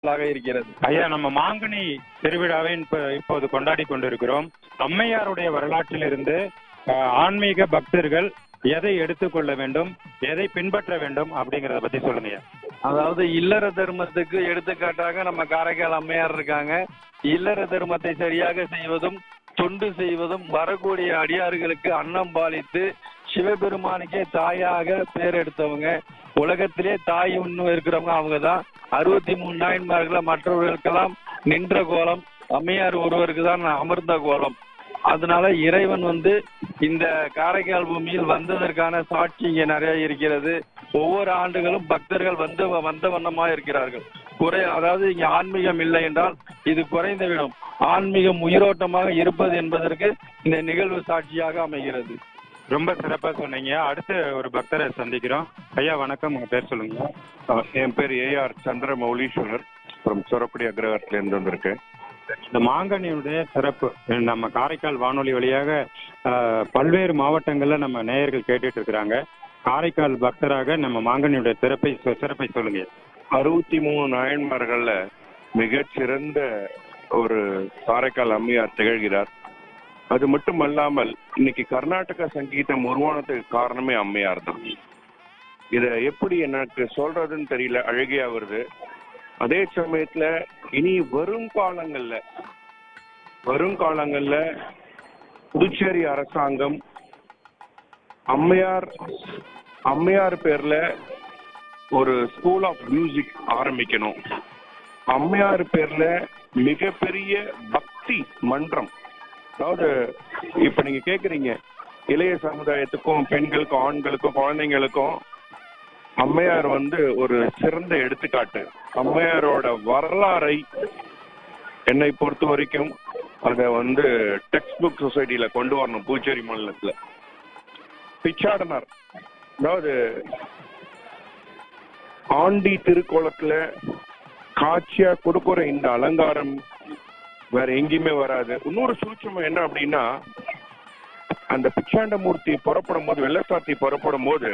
நாளாக இருக்கிறது ஐயா நம்ம மாங்கனி திருவிழாவை இப்ப- இப்போது கொண்டாடி கொண்டிருக்கிறோம் அம்மையாருடைய வரலாற்றிலிருந்து அஹ், ஆன்மீக பக்தர்கள் எதை எடுத்துக்கொள்ள வேண்டும் எதை பின்பற்ற வேண்டும் அப்படிங்கறத பத்தி சொல்லுங்க ஐயா. அதாவது இல்லற தர்மத்துக்கு எடுத்துக்காட்டாக நம்ம காரைக்கால் அம்மையார் இருக்காங்க இல்லற தர்மத்தை சரியாக செய்வதும் தொண்டு செய்வதும் வரக்கூடிய அடியார்களுக்கு அன்னம் பாலித்து சிவபெருமானுக்கே தாயாக பேர் எடுத்தவங்க உலகத்திலே தாய் ஒன்று இருக்கிறவங்க அவங்க தான் அறுபத்தி மூணு நாயன்மார்களை மற்றவர்களுக்கெல்லாம் நின்ற கோலம் அம்மையார் ஒருவருக்கு தான் அமர்ந்த கோலம் அதனால இறைவன் வந்து இந்த காரைக்கால் பூமியில் வந்ததற்கான சாட்சி இங்கே நிறைய இருக்கிறது ஒவ்வொரு ஆண்டுகளும் பக்தர்கள் வந்து வந்த வண்ணமா இருக்கிறார்கள் குறை அதாவது இங்கே ஆன்மீகம் இல்லை என்றால் இது குறைந்துவிடும் ஆன்மீகம் உயிரோட்டமாக இருப்பது என்பதற்கு இந்த நிகழ்வு சாட்சியாக அமைகிறது ரொம்ப சிறப்பா சொன்னீங்க அடுத்து ஒரு பக்தரை சந்திக்கிறோம் ஐயா வணக்கம் உங்க பேர் சொல்லுங்க அஹ் என் பேர் ஏஆர் சந்திர மௌலீஸ்வரர் ஃப்ரம் சுரப்படி அக்ரஹாரத்துலேருந்து வந்திருக்கேன் இந்த மாங்கனியுடைய சிறப்பு நம்ம காரைக்கால் வானொலி வழியாக அஹ், பல்வேறு மாவட்டங்கள்ல நம்ம நேயர்கள் கேட்டுட்டு இருக்கிறாங்க காரைக்கால் பக்தராக நம்ம மாங்கனியுடைய சிறப்பை சிறப்பை சொல்லுங்க அறுபத்தி மூணு நாயன்மார்கள்ல மிகச்சிறந்த ஒரு காரைக்கால் அம்மையார் திகழ்கிறார் அது மட்டும் அல்லாமல் இன்னைக்கு கர்நாடக சங்கீதம் உருவானதுக்கு காரணமே அம்மையார் தான் இத எப்படி எனக்கு சொல்றதுன்னு தெரியல அழகியா வருது அதே சமயத்துல இனி வருங்காலங்கள்ல வருங்காலங்கள்ல புதுச்சேரி அரசாங்கம் அம்மையார் அம்மையார் பேர்ல ஒரு ஸ்கூல் ஆஃப் மியூசிக் ஆரம்பிக்கணும் அம்மையார் பேர்ல மிகப்பெரிய பக்தி மன்றம் அதாவது இப்ப நீங்க கேக்குறீங்க இளைய சமுதாயத்துக்கும் பெண்களுக்கும் ஆண்களுக்கும் குழந்தைங்களுக்கும் அம்மையார் வந்து ஒரு சிறந்த எடுத்துக்காட்டு அம்மையாரோட வரலாறை என்னை பொறுத்த வரைக்கும் அதை வந்து டெக்ஸ்ட் புக் சொசைட்டில கொண்டு வரணும் பூச்சேரி மாநிலத்துல பிச்சாடனார் அதாவது ஆண்டி திருக்கோலத்துல காட்சியா கொடுக்குற இந்த அலங்காரம் வேற எங்கேயுமே வராது இன்னொரு சூட்சமம் என்ன அப்படின்னா அந்த பிச்சாண்டமூர்த்தி புறப்படும் போது வெள்ளசாத்தி புறப்படும் போது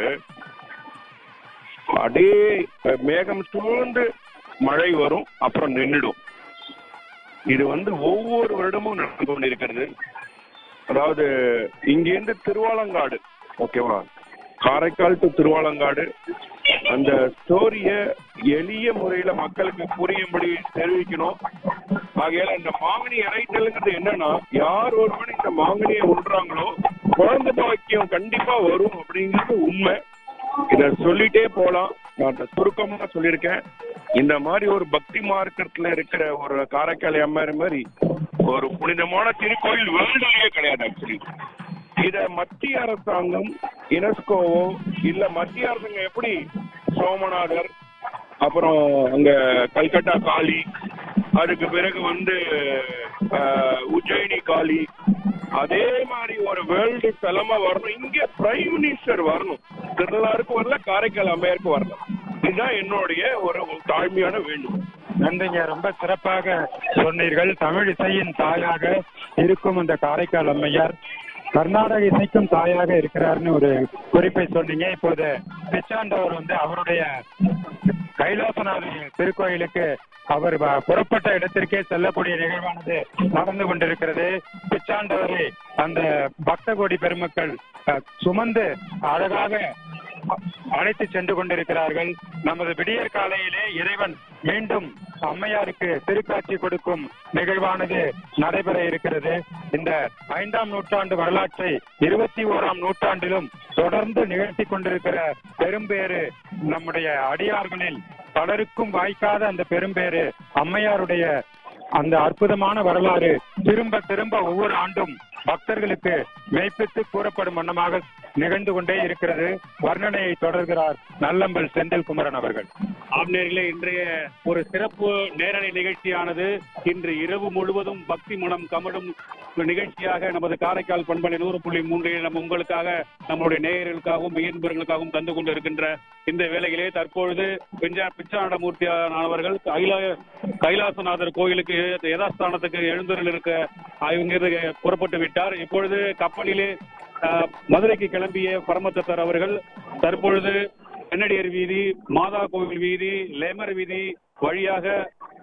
அப்படியே மேகம் சூழ்ந்து மழை வரும் அப்புறம் நின்றுடும் இது வந்து ஒவ்வொரு வருடமும் நடந்து கொண்டிருக்கிறது அதாவது இங்கேருந்து திருவாலங்காடு ஓகேவா காரைக்கால் டு திருவாலங்காடு அந்த ஸ்டோரிய எளிய முறையில மக்களுக்கு புரியும்படி தெரிவிக்கணும் ஆகையால இந்த மாங்கனி இறைத்தல்ங்கிறது என்னன்னா யார் ஒருவன் இந்த மாங்கனியை உண்றாங்களோ குழந்தை பாக்கியம் கண்டிப்பா வரும் அப்படிங்கிறது உண்மை இத சொல்லிட்டே போலாம் நான் இத சுருக்கமா சொல்லியிருக்கேன் இந்த மாதிரி ஒரு பக்தி மார்க்கத்துல இருக்கிற ஒரு காரைக்கால் அம்மாரி மாதிரி ஒரு புனிதமான திருக்கோயில் வேர்ல்டுலயே கிடையாது ஆக்சுவலி இத மத்திய அரசாங்கம் யுனெஸ்கோவோ இல்ல மத்திய அரசாங்கம் எப்படி சோமநாதர் அப்புறம் அங்க கல்கட்டா காளி அதுக்கு பிறகு வந்து அஹ், உஜ்ஜயினி காளி அதே மாதிரி ஒரு வேர்ல்டு தலமா வரணும் இங்க பிரைம் மினிஸ்டர் வரணும் திருநள்ளாருக்கு வரல காரைக்கால் அம்மையாருக்கு வரல இதுதான் என்னுடைய ஒரு தாழ்மையான வேண்டுகோள் நன்றிங்க ரொம்ப சிறப்பாக சொன்னீர்கள் தமிழ் இசையின் தாயாக இருக்கும் அந்த காரைக்கால் அம்மையார் கர்நாடக இசைக்கும் தாயாக இருக்கிறார்னு ஒரு குறிப்பை சொன்னீங்க இப்போது பிச்சாண்டவர் வந்து அவருடைய கைலாசநாதர் திருக்கோயிலுக்கு அவர் வ- புறப்பட்ட இடத்திற்கே செல்லக்கூடிய நிகழ்வானது நடந்து கொண்டிருக்கிறது பிச்சாண்டவரை அந்த பக்த கோடி பெருமக்கள் அஹ், சுமந்து அழகாக அ- அழைத்து சென்று கொண்டிருக்கிறார்கள் நமது விடியற் காலையிலே இறைவன் மீண்டும் அம்மையாருக்கு திருக்காட்சி கொடுக்கும் நிகழ்வானது நடைபெற இருக்கிறது இந்த ஐந்தாம் நூற்றாண்டு வரலாற்றை இருபத்தி ஓராம் நூற்றாண்டிலும் தொடர்ந்து நிகழ்த்தி கொண்டிருக்கிற பெரும்பேறு நம்முடைய அடியார்களில் பலருக்கும் வாய்க்காத அந்த பெரும்பேறு அம்மையாருடைய அந்த அற்புதமான வரலாறு திரும்ப திரும்ப ஒவ்வொரு ஆண்டும் பக்தர்களுக்கு மெய்ப்பித்து கூறப்படும் வண்ணமாக நிகழ்ந்து கொண்டே இருக்கிறது வர்ணனையை தொடர்கிறார் நல்லம்பல் செந்தில் குமரன் அவர்கள் ஆம்நேரிலே இன்றைய ஒரு சிறப்பு நேரலை நிகழ்ச்சியானது இன்று இரவு முழுவதும் பக்தி மனம் கமடும் நிகழ்ச்சியாக நமது காரைக்கால் பண்பலை நூறு புள்ளி மூன்றில் நம்ம உங்களுக்காக நம்முடைய நேயர்களுக்காகவும் இயன்பர்களுக்காகவும் தந்து கொண்டிருக்கின்ற இந்த வேளையிலே தற்பொழுது பிஞ்சா பிச்சாண்டமூர்த்தி அவர்கள் கைலா கைலாசநாதர் கோயிலுக்கு யதாஸ்தானத்துக்கு எழுந்தருள் இருக்க இங்கிருந்து புறப்பட்டு விட்டார் இப்பொழுது கப்பலிலே அஹ், மதுரைக்கு கிளம்பிய பரமத்தத்தர் அவர்கள் தற்பொழுது கன்னடியர் வீதி மாதா கோவில் வீதி லேமர் வீதி வழியாக